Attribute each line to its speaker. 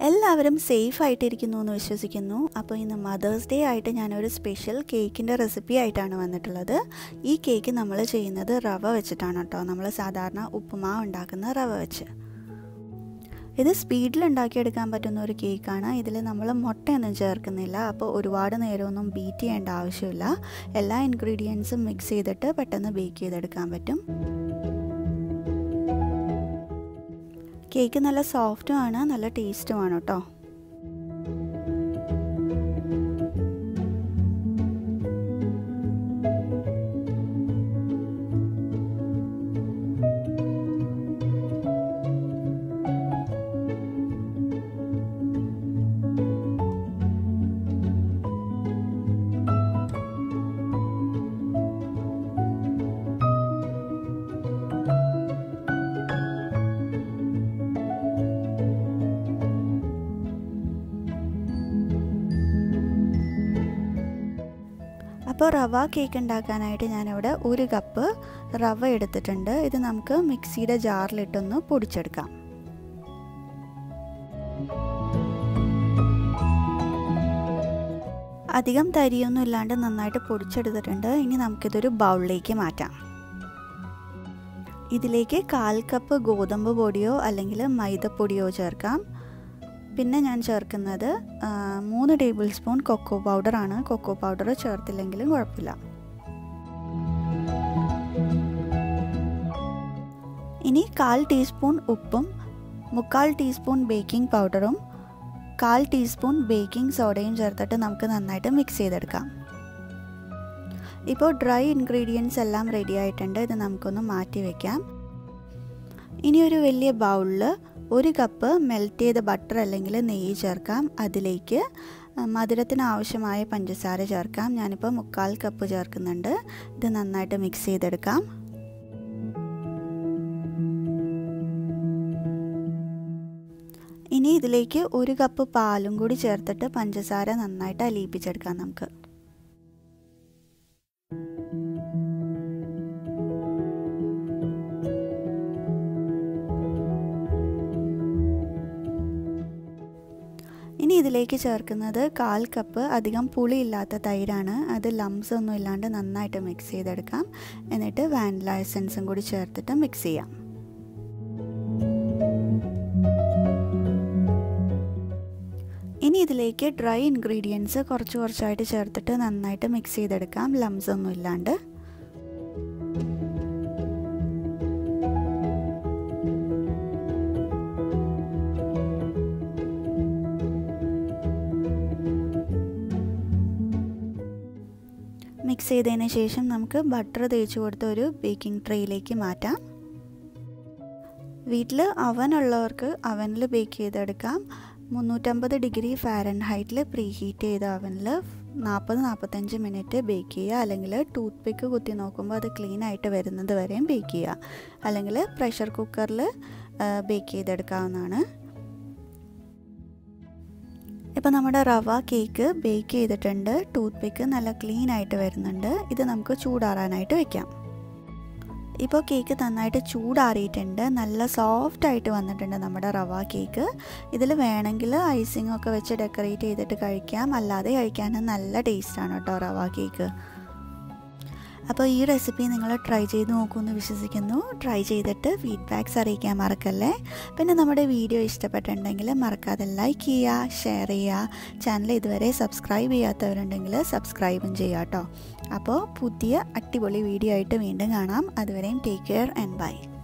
Speaker 1: എല്ലാവരും സേഫ് ആയിട്ടിരിക്കുന്നു എന്ന് വിശ്വസിക്കുന്നു അപ്പോൾ ഇന്ന് മദേഴ്സ് ഡേ ആയിട്ട് ഞാനൊരു സ്പെഷ്യൽ കേക്കിൻ്റെ റെസിപ്പി ആയിട്ടാണ് വന്നിട്ടുള്ളത് ഈ കേക്ക് നമ്മൾ ചെയ്യുന്നത് റവ വെച്ചിട്ടാണ് കേട്ടോ നമ്മൾ സാധാരണ ഉപ്പുമാവ് ഉണ്ടാക്കുന്ന റവ വെച്ച് ഇത് സ്പീഡിൽ ഉണ്ടാക്കിയെടുക്കാൻ പറ്റുന്ന ഒരു കേക്കാണ് ഇതിൽ നമ്മൾ മുട്ടയൊന്നും ചേർക്കുന്നില്ല അപ്പോൾ ഒരുപാട് നേരമൊന്നും ബീറ്റ് ചെയ്യേണ്ട ആവശ്യമില്ല എല്ലാ ഇൻഗ്രീഡിയൻസും മിക്സ് ചെയ്തിട്ട് പെട്ടെന്ന് ബേക്ക് ചെയ്തെടുക്കാൻ പറ്റും കേക്ക് നല്ല സോഫ്റ്റും ആണ് നല്ല ടേസ്റ്റും ആണ് കേട്ടോ അപ്പോൾ റവ കേക്ക് ഉണ്ടാക്കാനായിട്ട് ഞാനിവിടെ ഒരു കപ്പ് റവ എടുത്തിട്ടുണ്ട് ഇത് നമുക്ക് മിക്സിയുടെ ജാറിലിട്ടൊന്ന് പൊടിച്ചെടുക്കാം അധികം തരിയൊന്നും ഇല്ലാണ്ട് നന്നായിട്ട് പൊടിച്ചെടുത്തിട്ടുണ്ട് ഇനി നമുക്കിതൊരു ബൗളിലേക്ക് മാറ്റാം ഇതിലേക്ക് കാൽ കപ്പ് ഗോതമ്പ് പൊടിയോ അല്ലെങ്കിൽ മൈദപ്പൊടിയോ ചേർക്കാം പിന്നെ ഞാൻ ചേർക്കുന്നത് മൂന്ന് ടേബിൾ സ്പൂൺ കൊക്കോ പൗഡറാണ് കൊക്കോ പൗഡർ ചേർത്തില്ലെങ്കിലും കുഴപ്പമില്ല ഇനി കാൽ ടീസ്പൂൺ ഉപ്പും മുക്കാൽ ടീസ്പൂൺ ബേക്കിംഗ് പൗഡറും കാൽ ടീസ്പൂൺ ബേക്കിംഗ് സോഡയും ചേർത്തിട്ട് നമുക്ക് നന്നായിട്ട് മിക്സ് ചെയ്തെടുക്കാം ഇപ്പോൾ ഡ്രൈ ഇൻഗ്രീഡിയൻസ് എല്ലാം റെഡി ആയിട്ടുണ്ട് ഇത് നമുക്കൊന്ന് മാറ്റി വയ്ക്കാം ഇനി ഒരു വലിയ ബൗളിൽ ഒരു കപ്പ് മെൽറ്റ് ചെയ്ത ബട്ടർ അല്ലെങ്കിൽ നെയ്യ് ചേർക്കാം അതിലേക്ക് മധുരത്തിന് ആവശ്യമായ പഞ്ചസാര ചേർക്കാം ഞാനിപ്പോൾ മുക്കാൽ കപ്പ് ചേർക്കുന്നുണ്ട് ഇത് നന്നായിട്ട് മിക്സ് ചെയ്തെടുക്കാം ഇനി ഇതിലേക്ക് ഒരു കപ്പ് പാലും കൂടി ചേർത്തിട്ട് പഞ്ചസാര നന്നായിട്ട് അലിയിപ്പിച്ചെടുക്കാം നമുക്ക് ഇനി ഇതിലേക്ക് ചേർക്കുന്നത് കാൽ കപ്പ് അധികം പുളിയില്ലാത്ത തൈരാണ് അത് ലംസ് ഒന്നും ഇല്ലാണ്ട് നന്നായിട്ട് മിക്സ് ചെയ്തെടുക്കാം എന്നിട്ട് വാനില എസൻസും കൂടി ചേർത്തിട്ട് മിക്സ് ചെയ്യാം ഇനി ഇതിലേക്ക് ഡ്രൈ ഇൻഗ്രീഡിയൻസ് കുറച്ച് കുറച്ചായിട്ട് ചേർത്തിട്ട് നന്നായിട്ട് മിക്സ് ചെയ്തെടുക്കാം ലംസ് ഒന്നും ഇല്ലാണ്ട് മിക്സ് ചെയ്തതിന് ശേഷം നമുക്ക് ബട്ടർ തേച്ച് കൊടുത്ത ഒരു ബേക്കിംഗ് ട്രേയിലേക്ക് മാറ്റാം വീട്ടിൽ അവൻ ഉള്ളവർക്ക് അവനിൽ ബേക്ക് ചെയ്തെടുക്കാം മുന്നൂറ്റമ്പത് ഡിഗ്രി ഫാരൻ ഹൈറ്റിൽ പ്രീ ഹീറ്റ് ചെയ്ത അവനിൽ നാൽപ്പത് നാൽപ്പത്തഞ്ച് മിനിറ്റ് ബേക്ക് ചെയ്യുക അല്ലെങ്കിൽ ടൂത്ത് പിക്ക് കുത്തി നോക്കുമ്പോൾ അത് ക്ലീൻ ആയിട്ട് വരുന്നത് വരെയും ബേക്ക് ചെയ്യുക അല്ലെങ്കിൽ പ്രഷർ കുക്കറിൽ ബേക്ക് ചെയ്തെടുക്കാവുന്നതാണ് ഇപ്പോൾ നമ്മുടെ റവ കേക്ക് ബേക്ക് ചെയ്തിട്ടുണ്ട് ടൂത്ത് പിക്ക് നല്ല ക്ലീൻ ആയിട്ട് വരുന്നുണ്ട് ഇത് നമുക്ക് ചൂടാറാനായിട്ട് വെക്കാം ഇപ്പോൾ കേക്ക് നന്നായിട്ട് ചൂടാറിയിട്ടുണ്ട് നല്ല സോഫ്റ്റ് ആയിട്ട് വന്നിട്ടുണ്ട് നമ്മുടെ റവ കേക്ക് ഇതിൽ വേണമെങ്കിൽ ഐസിംഗ് ഒക്കെ വെച്ച് ഡെക്കറേറ്റ് ചെയ്തിട്ട് കഴിക്കാം അല്ലാതെ കഴിക്കാനും നല്ല ടേസ്റ്റാണ് കേട്ടോ റവ കേക്ക് അപ്പോൾ ഈ റെസിപ്പി നിങ്ങൾ ട്രൈ ചെയ്ത് നോക്കുമെന്ന് വിശ്വസിക്കുന്നു ട്രൈ ചെയ്തിട്ട് ഫീഡ്ബാക്ക്സ് അറിയിക്കാൻ മറക്കല്ലേ പിന്നെ നമ്മുടെ വീഡിയോ ഇഷ്ടപ്പെട്ടിട്ടുണ്ടെങ്കിൽ മറക്കാതെ ലൈക്ക് ചെയ്യുക ഷെയർ ചെയ്യുക ചാനൽ ഇതുവരെ സബ്സ്ക്രൈബ് ചെയ്യാത്തവരുണ്ടെങ്കിൽ സബ്സ്ക്രൈബും ചെയ്യുക കേട്ടോ അപ്പോൾ പുതിയ അടിപൊളി വീഡിയോ ആയിട്ട് വീണ്ടും കാണാം അതുവരെയും ടേക്ക് കെയർ ആൻഡ് ബൈ